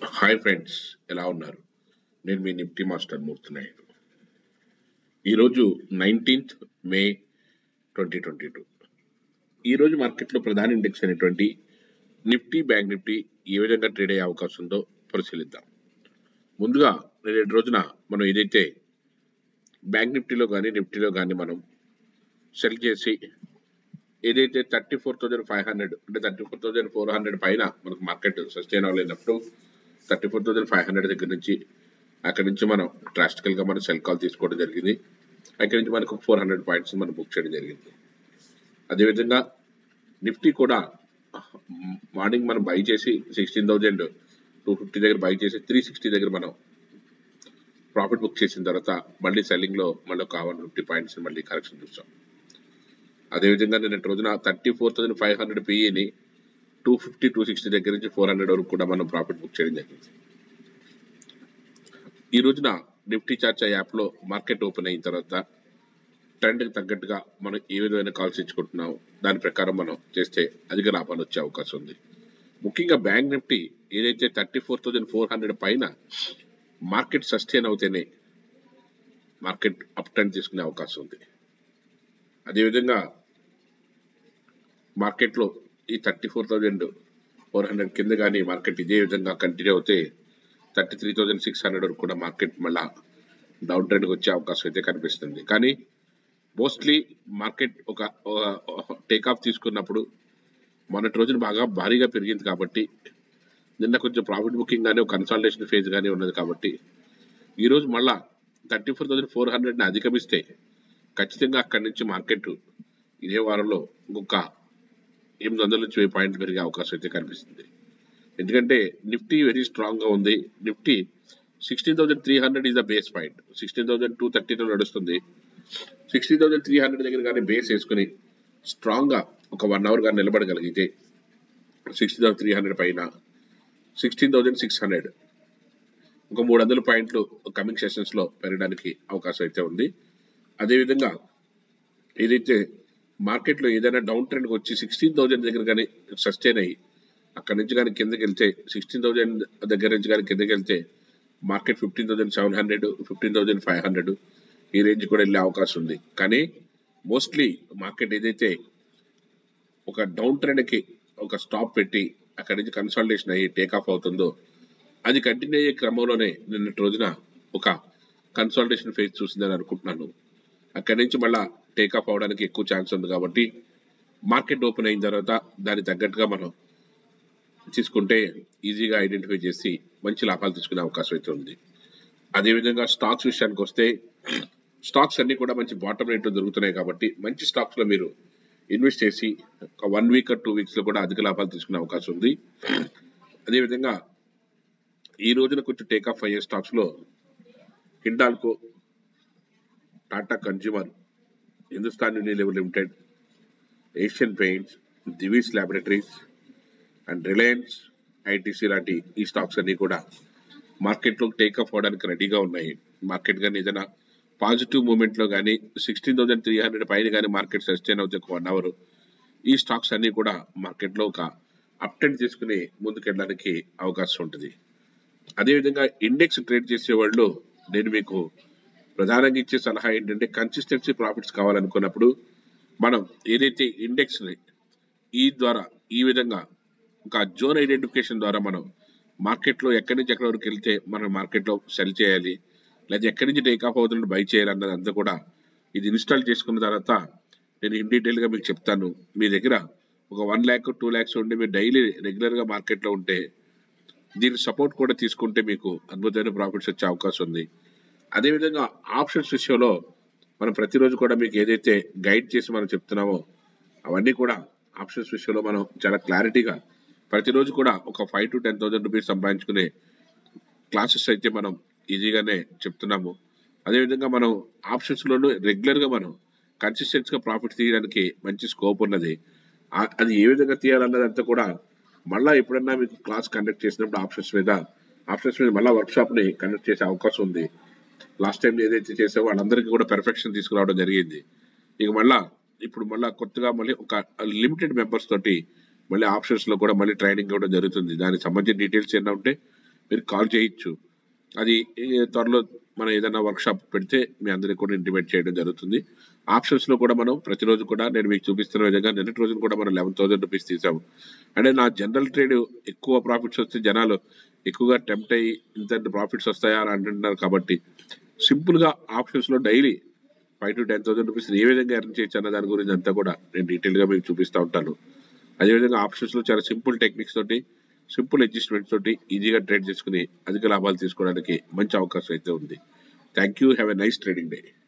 hi friends ఎలా ఉన్నారు నేను మీ నిఫ్టీ మాస్టర్ మూర్తి నాయుడు ఈరోజు nineteenth May twenty twenty two ఈరోజు మార్కెట్లో ప్రధాన ఇండెక్స్ అయినటువంటి నిఫ్టీ బ్యాంక్ నిఫ్టీ ఏ విధంగా ట్రేడ్ అయ్యే అవకాశం ఉందో పరిశీలిద్దాం ముందుగా నేటి రోజున మనం ఏదైతే బ్యాంక్ నిఫ్టీలో కానీ నిఫ్టీలో కానీ మనం సెల్ చేసి ఏదైతే thirty four thousand five hundred అంటే thirty four thousand four hundred పైన మనకు మార్కెట్ సస్టైన్ అవ్వలేనప్పుడు thirty four thousand five hundred దగ్గర నుంచి అక్కడి నుంచి మనం డ్రాస్టికల్గా మనం సెల్ కాల్ తీసుకోవడం జరిగింది అక్కడి నుంచి మనకు ఫోర్ హండ్రెడ్ పాయింట్స్ మనం బుక్ చేయడం జరిగింది అదేవిధంగా నిఫ్టీ కూడా మార్నింగ్ మనం బై చేసి సిక్స్టీన్ థౌజండ్ టూ ఫిఫ్టీ దగ్గర బై చేసి త్రీ సిక్స్టీ దగ్గర మనం ప్రాఫిట్ బుక్ చేసిన తర్వాత మళ్ళీ సెల్లింగ్లో మళ్ళీ ఒక వన్ ఫిఫ్టీ పాయింట్స్ మళ్ళీ కరెక్షన్ చూస్తాం అదేవిధంగా నేను రోజున thirty four thousand five hundred పిఈని టూ ఫిఫ్టీ టూ సిక్స్టీ దగ్గర నుంచి ఫోర్ హండ్రెడ్ వరకు కూడా మనం ప్రాఫిట్ బుక్ చేయడం జరిగింది ఈ రోజున నిఫ్టీ చార్చా యాప్లో మార్కెట్ ఓపెన్ అయిన తర్వాత ట్రెండ్కి తగ్గట్టుగా మనం ఏ విధమైన కాల్స్ ఇచ్చుకుంటున్నాం దాని ప్రకారం మనం చేస్తే అధిక లాభాలు వచ్చే అవకాశం ఉంది ముఖ్యంగా బ్యాంక్ నిఫ్టీ ఏదైతే thirty four thousand four hundred పైన మార్కెట్ సస్టైన్ అవుతేనే మార్కెట్ అప్ ట్రెండ్ తీసుకునే అవకాశం ఉంది అదేవిధంగా మార్కెట్లో ఈ thirty four thousand four hundred కింద కానీ మార్కెట్ ఇదే విధంగా కంటిన్యూ అవుతే thirty three thousand six hundred వరకు కూడా మార్కెట్ మళ్ళా డౌన్ ట్రెండ్కి వచ్చే అవకాశం అయితే కనిపిస్తుంది కానీ మోస్ట్లీ మార్కెట్ ఒక టేక్ ఆఫ్ తీసుకున్నప్పుడు మొన్నటి రోజున బాగా భారీగా పెరిగింది కాబట్టి నిన్న కొంచెం ప్రాఫిట్ బుకింగ్ కానీ ఒక కన్సల్టేషన్ ఫేజ్ కానీ ఉన్నది కాబట్టి ఈరోజు మళ్ళా థర్టీ ఫోర్ థౌసండ్ ఫోర్ హండ్రెడ్ని అధిగమిస్తే ఖచ్చితంగా అక్కడి నుంచి మార్కెట్ ఇదే వారంలో ఇంకొక ఎనిమిది వందల నుంచి వెయ్యి పాయింట్లు పెరిగే అవకాశం అయితే కనిపిస్తుంది ఎందుకంటే నిఫ్టీ వెరీ స్ట్రాంగ్గా ఉంది Nifty sixteen thousand three hundred is the base point sixteen thousand two థర్టీలో నడుస్తుంది సిక్స్టీన్ థౌసండ్ త్రీ హండ్రెడ్ దగ్గర కానీ బేస్ వేసుకుని స్ట్రాంగ్గా ఒక వన్ అవర్ కానీ నిలబడగలిగితే సిక్స్టీ థౌసండ్ త్రీ హండ్రెడ్ పైన సిక్స్టీన్ థౌసండ్ సిక్స్ హండ్రెడ్ ఒక మూడు వందల పాయింట్లు కమింగ్ సెషన్స్లో పెరగడానికి అవకాశం అయితే ఉంది అదేవిధంగా ఏదైతే మార్కెట్లో ఏదైనా డౌన్ ట్రెండ్కి వచ్చి సిక్స్టీన్ థౌజండ్ దగ్గర కానీ సస్టైన్ అయ్యి అక్కడ నుంచి కానీ కిందకి వెళ్తే సిక్స్టీన్ థౌజండ్ దగ్గర నుంచి కానీ కిందకి వెళ్తే market fifteen thousand seven hundred fifteen thousand five hundred ఈ రేంజ్ కూడా వెళ్ళే అవకాశం ఉంది కానీ మోస్ట్లీ మార్కెట్ ఏదైతే ఒక డౌన్ ట్రెండ్కి ఒక స్టాప్ పెట్టి అక్కడి నుంచి కన్సల్టేషన్ అయ్యి టేక్ ఆఫ్ అవుతుందో అది కంటిన్యూ అయ్యే క్రమంలోనే నిన్నటి రోజున ఒక కన్సల్టేషన్ ఫేజ్ చూసిందని అనుకుంటున్నాను అక్కడి నుంచి మళ్ళా టేక్ ఆఫ్ అవడానికి ఎక్కువ ఛాన్స్ ఉంది కాబట్టి మార్కెట్ ఓపెన్ అయిన తర్వాత దానికి తగ్గట్టుగా మనం తీసుకుంటే ఈజీగా ఐడెంటిఫై చేసి మంచి లాభాలు తీసుకునే అవకాశం అయితే ఉంది అదేవిధంగా స్టాక్స్ విషయానికి వస్తే స్టాక్స్ అన్ని కూడా మంచి బాటమ్ రేట్లో దొరుకుతున్నాయి కాబట్టి మంచి స్టాక్స్లో మీరు ఇన్వెస్ట్ చేసి ఒక వన్ వీక్ టూ వీక్స్లో కూడా అధిక లాభాలు తీసుకునే అవకాశం ఉంది అదేవిధంగా ఈ రోజున కొంచెం టేక్ ఆఫ్ అయ్యే స్టాక్స్లో Hindalco Tata Consumer Hindustan Unilever Limited Asian Paints Divi's Laboratories and Reliance ITC లాంటి ఈ స్టాక్స్ అన్ని కూడా మార్కెట్లో టేక్ ఆఫ్ అవడానికి రెడీగా ఉన్నాయి మార్కెట్ కానీ ఏదైనా పాజిటివ్ మూమెంట్లో కానీ సిక్స్టీన్ థౌసండ్ త్రీ హండ్రెడ్ పైన కానీ మార్కెట్ సస్టైన్ అవుతే ఒక వన్ అవర్ ఈ స్టాక్స్ అన్ని కూడా మార్కెట్లో ఒక అప్టెండ్ తీసుకుని ముందుకెళ్ళడానికి అవకాశం ఉంటుంది అదేవిధంగా ఇండెక్స్ ట్రేడ్ చేసే వాళ్ళు నేను మీకు ప్రధానంగా ఇచ్చే సలహా ఏంటంటే కన్సిస్టెన్సీ ప్రాఫిట్స్ కావాలనుకున్నప్పుడు మనం ఏదైతే ఇండెక్స్ని ఈ ద్వారా ఈ విధంగా ఒక జోన్ ఐడెంటిఫికేషన్ ద్వారా మనం మార్కెట్లో ఎక్కడి నుంచి ఎక్కడి వరకు వెళ్తే మనం మార్కెట్లో సెల్ చేయాలి లేదా ఎక్కడి నుంచి టేక్ ఆఫ్ అవుతున్నట్టు బై చేయాలి అన్నది అంతా కూడా ఇది ఇన్స్టాల్ చేసుకున్న తర్వాత నేను ఇన్ డీటెయిల్గా మీకు చెప్తాను మీ దగ్గర ఒక వన్ ల్యాక్ టూ ల్యాక్స్ ఉండి మీరు డైలీ రెగ్యులర్గా మార్కెట్లో ఉంటే దీని సపోర్ట్ కూడా తీసుకుంటే మీకు అద్భుతమైన ప్రాఫిట్స్ వచ్చే అవకాశం ఉంది అదేవిధంగా ఆప్షన్స్ విషయంలో మనం ప్రతిరోజు కూడా మీకు ఏదైతే గైడ్ చేసి మనం చెప్తున్నామో అవన్నీ కూడా ఆప్షన్స్ విషయంలో మనం చాలా క్లారిటీగా ప్రతిరోజు కూడా ఒక five to ten thousand rupees సంపాదించుకునే క్లాసెస్ అయితే మనం ఈజీగానే చెప్తున్నాము అదేవిధంగా మనం ఆప్షన్స్లోనూ రెగ్యులర్గా మనం కన్సిస్టెన్స్గా ప్రాఫిట్ తీయడానికి మంచి స్కోప్ ఉన్నది అది ఏ విధంగా తీయాలన్నది అంతా కూడా మళ్ళీ ఎప్పుడన్నా మీకు క్లాస్ కండక్ట్ చేసినప్పుడు ఆప్షన్స్ మీద ఆప్షన్స్ మీద మళ్ళీ వర్క్షాప్ని కండక్ట్ చేసే అవకాశం ఉంది లాస్ట్ టైం ఏదైతే చేసావో వాళ్ళందరికీ కూడా పెర్ఫెక్షన్ తీసుకురావడం జరిగింది ఇక మళ్ళా ఇప్పుడు మళ్ళీ కొత్తగా మళ్ళీ ఒక లిమిటెడ్ మెంబర్స్ తోటి మళ్ళీ ఆప్షన్స్ లో కూడా మళ్ళీ ట్రైనింగ్ ఇవ్వడం జరుగుతుంది దానికి సంబంధించిన డీటెయిల్స్ ఏమైనా ఉంటే మీరు కాల్ చేయొచ్చు అది ఏ, త్వరలో మనం ఏదైనా వర్క్ షాప్ పెడితే మీ అందరికి కూడా ఇంటిమేట్ చేయడం జరుగుతుంది ఆప్షన్స్ లో కూడా మనం ప్రతిరోజు కూడా నేను మీకు చూపిస్తున్న విధంగా నిన్నటి రోజున కూడా మనం లెవెన్ థౌసండ్ రూపీస్ తీసాము అంటే నా జనరల్ ట్రేడ్ ఎక్కువ ప్రాఫిట్స్ వస్తే జనాలు ఎక్కువగా టెంప్ట్ అయ్యి ఇంత ప్రాఫిట్స్ వస్తాయా అని అంటున్నారు కాబట్టి సింపుల్ గా ఆప్షన్స్ లో daily five to ten thousand rupees ఏ విధంగా ఎర్న్ చేయొచ్చు అన్న దాని గురించి అంతా కూడా నేను డీటెయిల్ గా మీకు చూపిస్తూ ఉంటాను అదేవిధంగా ఆప్షన్స్ లో చాలా సింపుల్ టెక్నిక్స్ తోటి సింపుల్ అడ్జస్ట్మెంట్స్ తోటి ఈజీగా ట్రేడ్ చేసుకుని అధిక లాభాలు తీసుకోవడానికి మంచి అవకాశం అయితే ఉంది thank you have a nice trading day